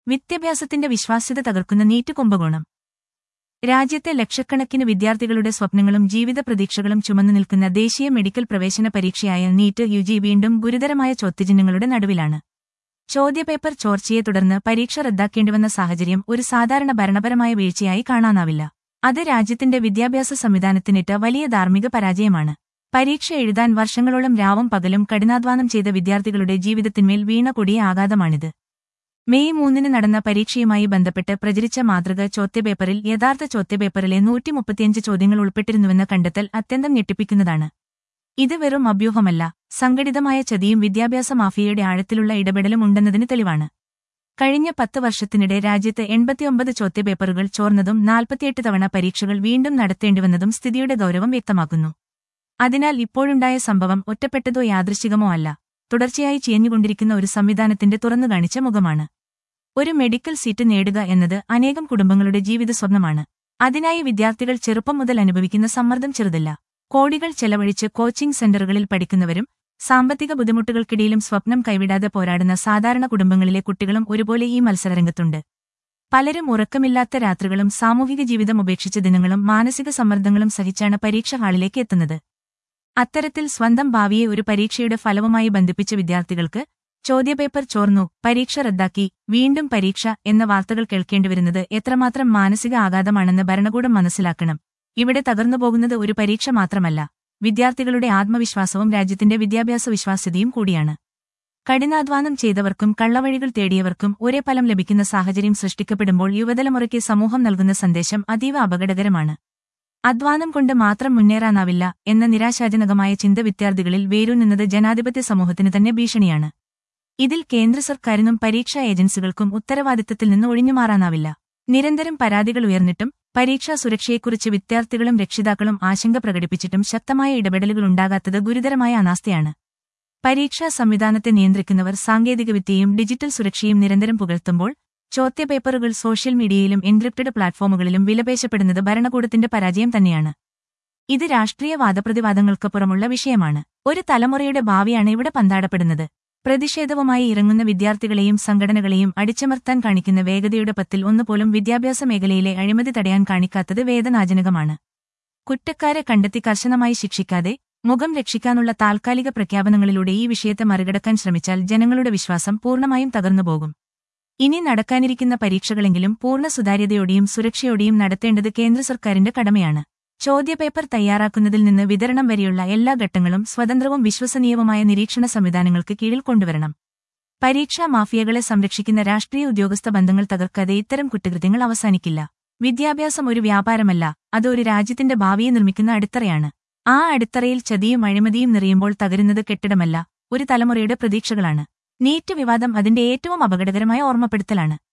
വിദ്യാഭ്യാസത്തിന്റെ വിശ്വാസ്യത തകർക്കുന്ന നീറ്റ് കുംഭകോണം രാജ്യത്തെ ലക്ഷക്കണക്കിന് വിദ്യാർത്ഥികളുടെ സ്വപ്നങ്ങളും ജീവിത പ്രതീക്ഷകളും ചുമന്നു നിൽക്കുന്ന ദേശീയ മെഡിക്കൽ പ്രവേശന പരീക്ഷയായ നീറ്റ് യുജി വീണ്ടും ഗുരുതരമായ ചോദ്യചിഹ്നങ്ങളുടെ നടുവിലാണ് ചോദ്യപേപ്പർ ചോർച്ചയെ തുടർന്ന് പരീക്ഷ റദ്ദാക്കേണ്ടിവന്ന സാഹചര്യം ഒരു സാധാരണ ഭരണപരമായ വീഴ്ചയായി കാണാനാവില്ല അത് രാജ്യത്തിന്റെ വിദ്യാഭ്യാസ സംവിധാനത്തിനിട്ട് വലിയ ധാർമ്മിക പരാജയമാണ് പരീക്ഷ എഴുതാൻ വർഷങ്ങളോളം രാവും പകലും കഠിനാധ്വാനം ചെയ്ത വിദ്യാർത്ഥികളുടെ ജീവിതത്തിന്മേൽ വീണ കൊടിയ ആഘാതമാണിത് മെയ് മൂന്നിന് നടന്ന പരീക്ഷയുമായി ബന്ധപ്പെട്ട് പ്രചരിച്ച മാതൃക ചോദ്യപേപ്പറിൽ യഥാർത്ഥ ചോദ്യപേപ്പറിലെ നൂറ്റി മുപ്പത്തിയഞ്ച് ചോദ്യങ്ങൾ ഉൾപ്പെട്ടിരുന്നുവെന്ന കണ്ടെത്തൽ അത്യന്തം ഞെട്ടിപ്പിക്കുന്നതാണ് ഇത് വെറും അഭ്യൂഹമല്ല സംഘടിതമായ ചതിയും വിദ്യാഭ്യാസ മാഫിയയുടെ ആഴത്തിലുള്ള ഇടപെടലും ഉണ്ടെന്നതിന് തെളിവാണ് കഴിഞ്ഞ പത്ത് വർഷത്തിനിടെ രാജ്യത്ത് എൺപത്തിയൊമ്പത് ചോദ്യപേപ്പറുകൾ ചോർന്നതും നാൽപ്പത്തിയെട്ട് തവണ പരീക്ഷകൾ വീണ്ടും നടത്തേണ്ടിവന്നതും സ്ഥിതിയുടെ ഗൗരവം വ്യക്തമാക്കുന്നു അതിനാൽ ഇപ്പോഴുണ്ടായ സംഭവം ഒറ്റപ്പെട്ടതോ യാദൃശ്ചികമോ അല്ല തുടർച്ചയായി ചെയ്ഞ്ഞുകൊണ്ടിരിക്കുന്ന ഒരു സംവിധാനത്തിന്റെ തുറന്നുകാണിച്ച മുഖമാണ് ഒരു മെഡിക്കൽ സീറ്റ് നേടുക എന്നത് അനേകം കുടുംബങ്ങളുടെ ജീവിത സ്വപ്നമാണ് അതിനായി വിദ്യാർത്ഥികൾ ചെറുപ്പം മുതൽ അനുഭവിക്കുന്ന സമ്മർദ്ദം ചെറുതല്ല കോടികൾ ചെലവഴിച്ച് കോച്ചിംഗ് സെന്ററുകളിൽ പഠിക്കുന്നവരും സാമ്പത്തിക ബുദ്ധിമുട്ടുകൾക്കിടയിലും സ്വപ്നം കൈവിടാതെ പോരാടുന്ന സാധാരണ കുടുംബങ്ങളിലെ കുട്ടികളും ഒരുപോലെ ഈ മത്സരരംഗത്തുണ്ട് പലരും ഉറക്കമില്ലാത്ത രാത്രികളും സാമൂഹിക ജീവിതം ഉപേക്ഷിച്ച ദിനങ്ങളും മാനസിക സമ്മർദ്ദങ്ങളും സഹിച്ചാണ് പരീക്ഷ ഹാളിലേക്ക് എത്തുന്നത് അത്തരത്തിൽ സ്വന്തം ഭാവിയെ ഒരു പരീക്ഷയുടെ ഫലവുമായി ബന്ധിപ്പിച്ച വിദ്യാർത്ഥികൾക്ക് ചോദ്യപേപ്പർ ചോർന്നു പരീക്ഷ റദ്ദാക്കി വീണ്ടും പരീക്ഷ എന്ന വാർത്തകൾ കേൾക്കേണ്ടിവരുന്നത് എത്രമാത്രം മാനസിക ആഘാതമാണെന്ന് ഭരണകൂടം മനസ്സിലാക്കണം ഇവിടെ തകർന്നുപോകുന്നത് ഒരു പരീക്ഷ മാത്രമല്ല വിദ്യാർത്ഥികളുടെ ആത്മവിശ്വാസവും രാജ്യത്തിന്റെ വിദ്യാഭ്യാസ വിശ്വാസ്യതയും കൂടിയാണ് കഠിനാധ്വാനം ചെയ്തവർക്കും കള്ളവഴികൾ തേടിയവർക്കും ഒരേ ഫലം ലഭിക്കുന്ന സാഹചര്യം സൃഷ്ടിക്കപ്പെടുമ്പോൾ യുവതലമുറയ്ക്ക് സമൂഹം നൽകുന്ന സന്ദേശം അതീവ അപകടകരമാണ് അധ്വാനം കൊണ്ട് മാത്രം മുന്നേറാനാവില്ല എന്ന നിരാശാജനകമായ ചിന്ത വിദ്യാർത്ഥികളിൽ വേരൂന്നുന്നത് ജനാധിപത്യ സമൂഹത്തിന് തന്നെ ഭീഷണിയാണ് ഇതിൽ കേന്ദ്ര സർക്കാരിനും പരീക്ഷാ ഏജൻസികൾക്കും ഉത്തരവാദിത്തത്തിൽ നിന്ന് ഒഴിഞ്ഞുമാറാനാവില്ല നിരന്തരം പരാതികൾ ഉയർന്നിട്ടും പരീക്ഷാ സുരക്ഷയെക്കുറിച്ച് വിദ്യാർത്ഥികളും രക്ഷിതാക്കളും ആശങ്ക പ്രകടിപ്പിച്ചിട്ടും ശക്തമായ ഇടപെടലുകൾ ഉണ്ടാകാത്തത് ഗുരുതരമായ അനാസ്ഥയാണ് പരീക്ഷാ സംവിധാനത്തെ നിയന്ത്രിക്കുന്നവർ സാങ്കേതികവിദ്യയും ഡിജിറ്റൽ സുരക്ഷയും നിരന്തരം പുകഴ്ത്തുമ്പോൾ ചോദ്യപേപ്പറുകൾ സോഷ്യൽ മീഡിയയിലും എൻക്രിപ്റ്റഡ് പ്ലാറ്റ്ഫോമുകളിലും വിലപേശപ്പെടുന്നത് ഭരണകൂടത്തിന്റെ പരാജയം തന്നെയാണ് ഇത് രാഷ്ട്രീയ വാദപ്രതിവാദങ്ങൾക്കപ്പുറമുള്ള വിഷയമാണ് ഒരു തലമുറയുടെ ഭാവിയാണ് ഇവിടെ പന്താടപ്പെടുന്നത് പ്രതിഷേധവുമായി ഇറങ്ങുന്ന വിദ്യാർത്ഥികളെയും സംഘടനകളെയും അടിച്ചമർത്താൻ കാണിക്കുന്ന വേഗതയുടെ പത്തിൽ ഒന്നുപോലും വിദ്യാഭ്യാസ മേഖലയിലെ അഴിമതി തടയാൻ കാണിക്കാത്തത് വേദനാജനകമാണ് കുറ്റക്കാരെ കണ്ടെത്തി കർശനമായി ശിക്ഷിക്കാതെ മുഖം രക്ഷിക്കാനുള്ള താൽക്കാലിക പ്രഖ്യാപനങ്ങളിലൂടെ ഈ വിഷയത്തെ മറികടക്കാൻ ശ്രമിച്ചാൽ ജനങ്ങളുടെ വിശ്വാസം പൂർണ്ണമായും തകർന്നുപോകും ഇനി നടക്കാനിരിക്കുന്ന പരീക്ഷകളെങ്കിലും പൂർണ്ണ സുതാര്യതയോടെയും സുരക്ഷയോടെയും നടത്തേണ്ടത് കേന്ദ്ര സർക്കാരിന്റെ കടമയാണ് ചോദ്യപേപ്പർ തയ്യാറാക്കുന്നതിൽ നിന്ന് വിതരണം വരെയുള്ള എല്ലാ ഘട്ടങ്ങളും സ്വതന്ത്രവും വിശ്വസനീയവുമായ നിരീക്ഷണ സംവിധാനങ്ങൾക്ക് കീഴിൽ കൊണ്ടുവരണം പരീക്ഷാ മാഫിയകളെ സംരക്ഷിക്കുന്ന രാഷ്ട്രീയ ഉദ്യോഗസ്ഥ ബന്ധങ്ങൾ തകർക്കാതെ ഇത്തരം കുറ്റകൃത്യങ്ങൾ അവസാനിക്കില്ല വിദ്യാഭ്യാസം ഒരു വ്യാപാരമല്ല അത് ഒരു രാജ്യത്തിന്റെ ഭാവിയെ നിർമ്മിക്കുന്ന അടിത്തറയാണ് ആ അടിത്തറയിൽ ചതിയും അഴിമതിയും നിറയുമ്പോൾ തകരുന്നത് കെട്ടിടമല്ല ഒരു തലമുറയുടെ പ്രതീക്ഷകളാണ് നീറ്റ് വിവാദം അതിന്റെ ഏറ്റവും അപകടകരമായ ഓർമ്മപ്പെടുത്തലാണ്